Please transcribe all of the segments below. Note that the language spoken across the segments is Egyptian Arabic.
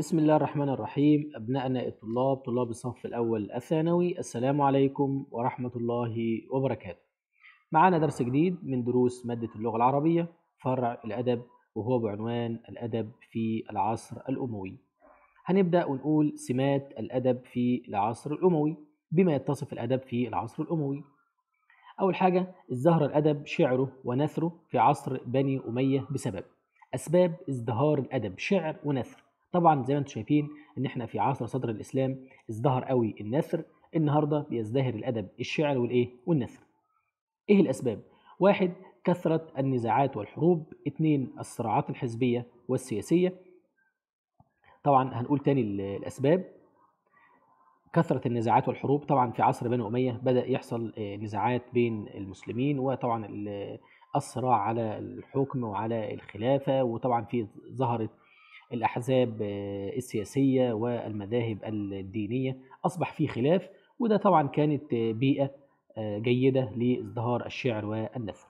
بسم الله الرحمن الرحيم أبنائنا الطلاب طلاب الصف الأول الثانوي السلام عليكم ورحمة الله وبركاته معنا درس جديد من دروس مادة اللغة العربية فرع الأدب وهو بعنوان الأدب في العصر الأموي هنبدأ ونقول سمات الأدب في العصر الأموي بما يتصف الأدب في العصر الأموي أول حاجة ازدهر الأدب شعره ونثره في عصر بني أمية بسبب أسباب ازدهار الأدب شعر ونثر طبعا زي ما انتم شايفين ان احنا في عصر صدر الاسلام ازدهر قوي النثر النهارده بيزدهر الادب الشعر والايه والنثر ايه الاسباب واحد كثرة النزاعات والحروب اثنين الصراعات الحزبية والسياسية طبعا هنقول تاني الأسباب كثرة النزاعات والحروب طبعا في عصر بني أمية بدأ يحصل نزاعات بين المسلمين وطبعا الصراع على الحكم وعلى الخلافة وطبعا في ظهرت الأحزاب السياسية والمذاهب الدينية أصبح في خلاف وده طبعا كانت بيئة جيدة لازدهار الشعر والنثر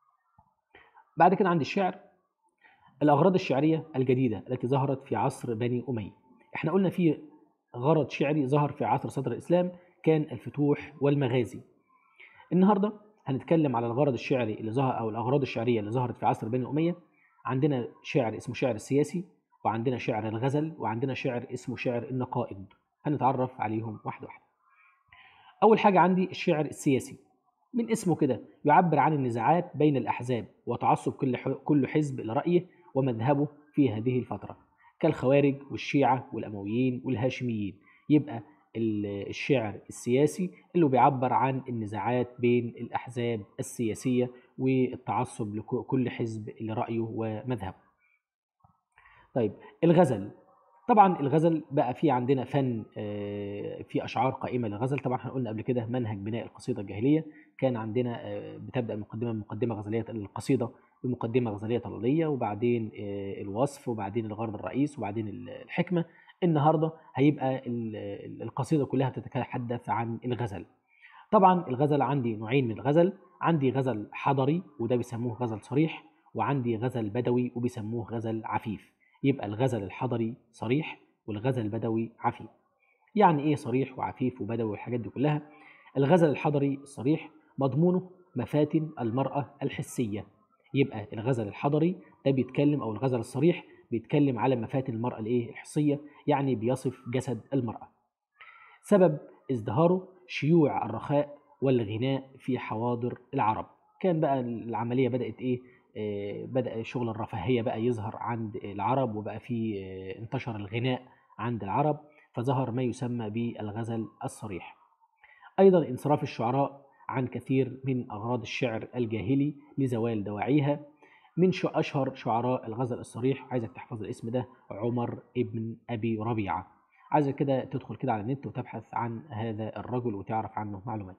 بعد كده عند الشعر الأغراض الشعرية الجديدة التي ظهرت في عصر بني أمية احنا قلنا في غرض شعري ظهر في عصر صدر الإسلام كان الفتوح والمغازي النهاردة هنتكلم على الغرض الشعري اللي ظهر أو الأغراض الشعرية اللي ظهرت في عصر بني أمية عندنا شعر اسمه شعر السياسي وعندنا شعر الغزل وعندنا شعر اسمه شعر النقائض هنتعرف عليهم واحدة واحدة أول حاجة عندي الشعر السياسي من اسمه كده يعبر عن النزاعات بين الأحزاب وتعصب كل كل حزب لرأيه ومذهبه في هذه الفترة كالخوارج والشيعة والأمويين والهاشميين يبقى الشعر السياسي اللي بيعبر عن النزاعات بين الأحزاب السياسية والتعصب لكل حزب لرأيه ومذهبه طيب الغزل طبعا الغزل بقى في عندنا فن في اشعار قائمه للغزل طبعا احنا قلنا قبل كده منهج بناء القصيده الجاهليه كان عندنا بتبدا المقدمه بمقدمه غزليه القصيده بمقدمه غزليه طلاليه وبعدين الوصف وبعدين الغرض الرئيس وبعدين الحكمه النهارده هيبقى القصيده كلها بتتحدث عن الغزل طبعا الغزل عندي نوعين من الغزل عندي غزل حضري وده بيسموه غزل صريح وعندي غزل بدوي وبيسموه غزل عفيف يبقى الغزل الحضري صريح والغزل البدوي عفيف يعني ايه صريح وعفيف وبدوي والحاجات دي كلها الغزل الحضري الصريح مضمونه مفاتن المرأة الحسية يبقى الغزل الحضري ده بيتكلم او الغزل الصريح بيتكلم على مفاتن المرأة الايه الحسية يعني بيصف جسد المرأة سبب ازدهاره شيوع الرخاء والغناء في حواضر العرب كان بقى العملية بدأت ايه بدأ شغل الرفاهية بقى يظهر عند العرب وبقى في انتشر الغناء عند العرب فظهر ما يسمى بالغزل الصريح أيضا انصراف الشعراء عن كثير من أغراض الشعر الجاهلي لزوال دواعيها من أشهر شعراء الغزل الصريح عايزك تحفظ الاسم ده عمر ابن أبي ربيعة عايزك كده تدخل كده على النت وتبحث عن هذا الرجل وتعرف عنه معلومات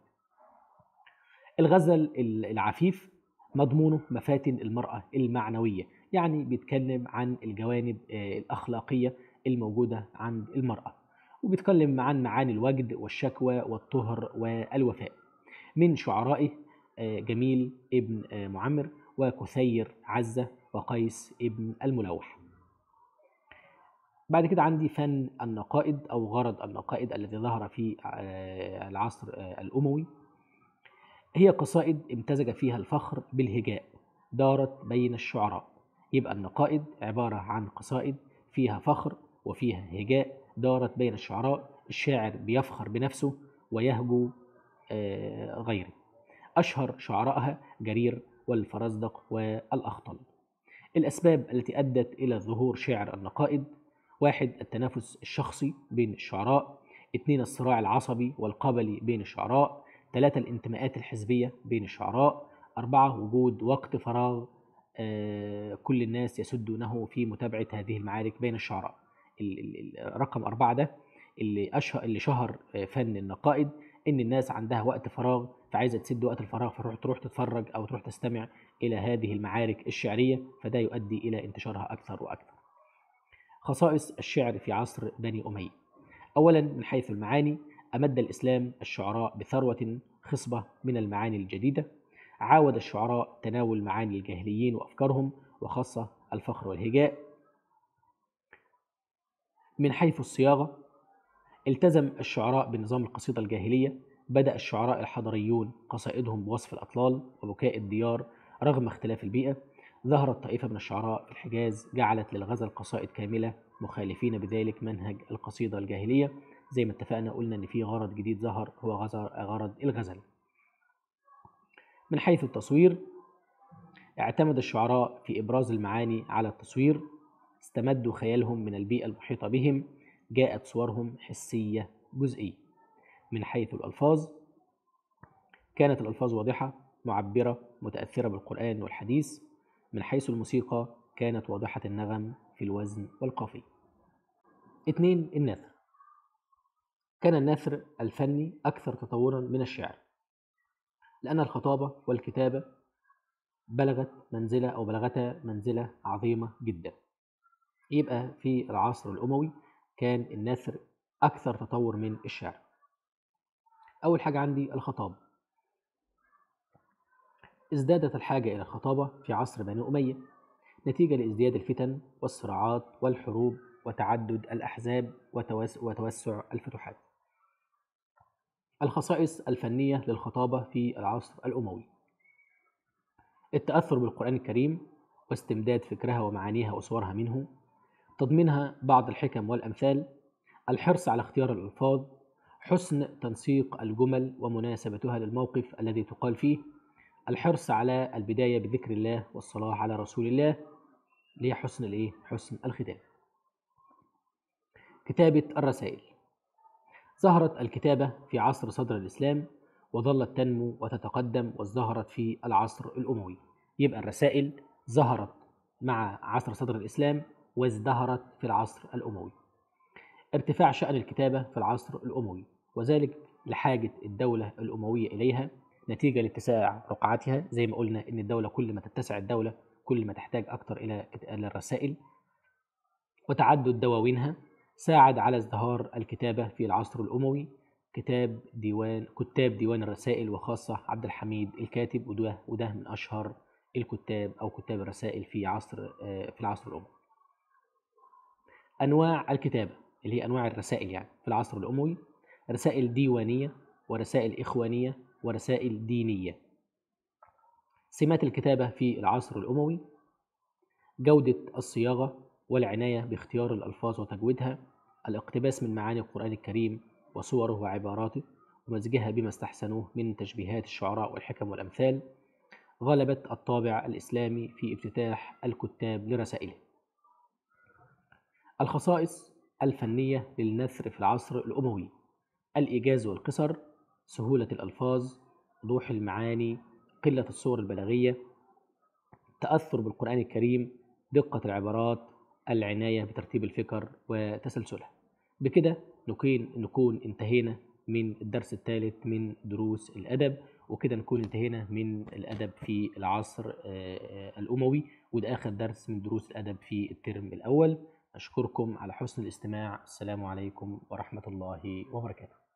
الغزل العفيف مضمونه مفاتن المرأة المعنوية يعني بيتكلم عن الجوانب الأخلاقية الموجودة عند المرأة وبيتكلم عن معاني الوجد والشكوى والطهر والوفاء من شعرائه جميل ابن معمر وكثير عزة وقيس ابن الملوح بعد كده عندي فن النقائد أو غرض النقائد الذي ظهر في العصر الأموي هي قصائد امتزج فيها الفخر بالهجاء دارت بين الشعراء يبقى النقائد عبارة عن قصائد فيها فخر وفيها هجاء دارت بين الشعراء الشاعر بيفخر بنفسه ويهجو غيره أشهر شعرائها جرير والفرزدق والأخطل الأسباب التي أدت إلى ظهور شعر النقائد واحد التنافس الشخصي بين الشعراء اثنين الصراع العصبي والقبلي بين الشعراء ثلاثة الانتماءات الحزبية بين الشعراء أربعة وجود وقت فراغ كل الناس يسدونه في متابعة هذه المعارك بين الشعراء رقم أربعة ده اللي أشهر اللي شهر فن النقائد إن الناس عندها وقت فراغ فعايزة تسد وقت الفراغ فتروح تروح تتفرج أو تروح تستمع إلى هذه المعارك الشعرية فده يؤدي إلى انتشارها أكثر وأكثر خصائص الشعر في عصر بني أمية أولا من حيث المعاني أمد الإسلام الشعراء بثروة خصبة من المعاني الجديدة عاود الشعراء تناول معاني الجاهليين وأفكارهم وخاصة الفخر والهجاء من حيث الصياغة التزم الشعراء بنظام القصيدة الجاهلية بدأ الشعراء الحضريون قصائدهم بوصف الأطلال وبكاء الديار رغم اختلاف البيئة ظهرت طائفة من الشعراء في الحجاز جعلت للغزل قصائد كاملة مخالفين بذلك منهج القصيدة الجاهلية زي ما اتفقنا قلنا إن في غرض جديد ظهر هو غرض الغزل من حيث التصوير اعتمد الشعراء في إبراز المعاني على التصوير استمدوا خيالهم من البيئة المحيطة بهم جاءت صورهم حسية جزئية من حيث الألفاظ كانت الألفاظ واضحة معبرة متأثرة بالقرآن والحديث من حيث الموسيقى كانت واضحة النغم في الوزن والقافية اثنين النثر كان النثر الفني أكثر تطورا من الشعر لأن الخطابة والكتابة بلغت منزلة أو بلغتا منزلة عظيمة جدا يبقى في العصر الأموي كان النثر أكثر تطور من الشعر أول حاجة عندي الخطابة ازدادت الحاجة إلى الخطابة في عصر بني أمية نتيجة لازدياد الفتن والصراعات والحروب وتعدد الأحزاب وتوسع الفتوحات الخصائص الفنية للخطابة في العصر الأموي التأثر بالقرآن الكريم واستمداد فكرها ومعانيها وصورها منه تضمينها بعض الحكم والأمثال الحرص على اختيار الألفاظ حسن تنسيق الجمل ومناسبتها للموقف الذي تقال فيه الحرص على البداية بذكر الله والصلاة على رسول الله ليه حسن الايه حسن الختام كتابة الرسائل ظهرت الكتابة في عصر صدر الإسلام وظلت تنمو وتتقدم وازدهرت في العصر الأموي يبقى الرسائل ظهرت مع عصر صدر الإسلام وازدهرت في العصر الأموي ارتفاع شأن الكتابة في العصر الأموي وذلك لحاجة الدولة الأموية إليها نتيجة لاتساع رقعتها زي ما قلنا إن الدولة كل ما تتسع الدولة كل ما تحتاج أكثر إلى الرسائل وتعدد دواوينها ساعد على ازدهار الكتابة في العصر الأموي كتاب ديوان كتاب ديوان الرسائل وخاصة عبد الحميد الكاتب وده وده من أشهر الكتاب أو كتاب الرسائل في عصر في العصر الأموي. أنواع الكتابة اللي هي أنواع الرسائل يعني في العصر الأموي رسائل ديوانية ورسائل إخوانية ورسائل دينية. سمات الكتابة في العصر الأموي جودة الصياغة والعناية باختيار الألفاظ وتجويدها الاقتباس من معاني القرآن الكريم وصوره وعباراته ومزجها بما استحسنوه من تشبيهات الشعراء والحكم والأمثال غلبت الطابع الإسلامي في افتتاح الكتاب لرسائله الخصائص الفنية للنثر في العصر الأموي الإيجاز والقصر سهولة الألفاظ وضوح المعاني قلة الصور البلاغية تأثر بالقرآن الكريم دقة العبارات العناية بترتيب الفكر وتسلسلها بكده نكون نكون انتهينا من الدرس الثالث من دروس الأدب وكده نكون انتهينا من الأدب في العصر الأموي وده آخر درس من دروس الأدب في الترم الأول أشكركم على حسن الاستماع السلام عليكم ورحمة الله وبركاته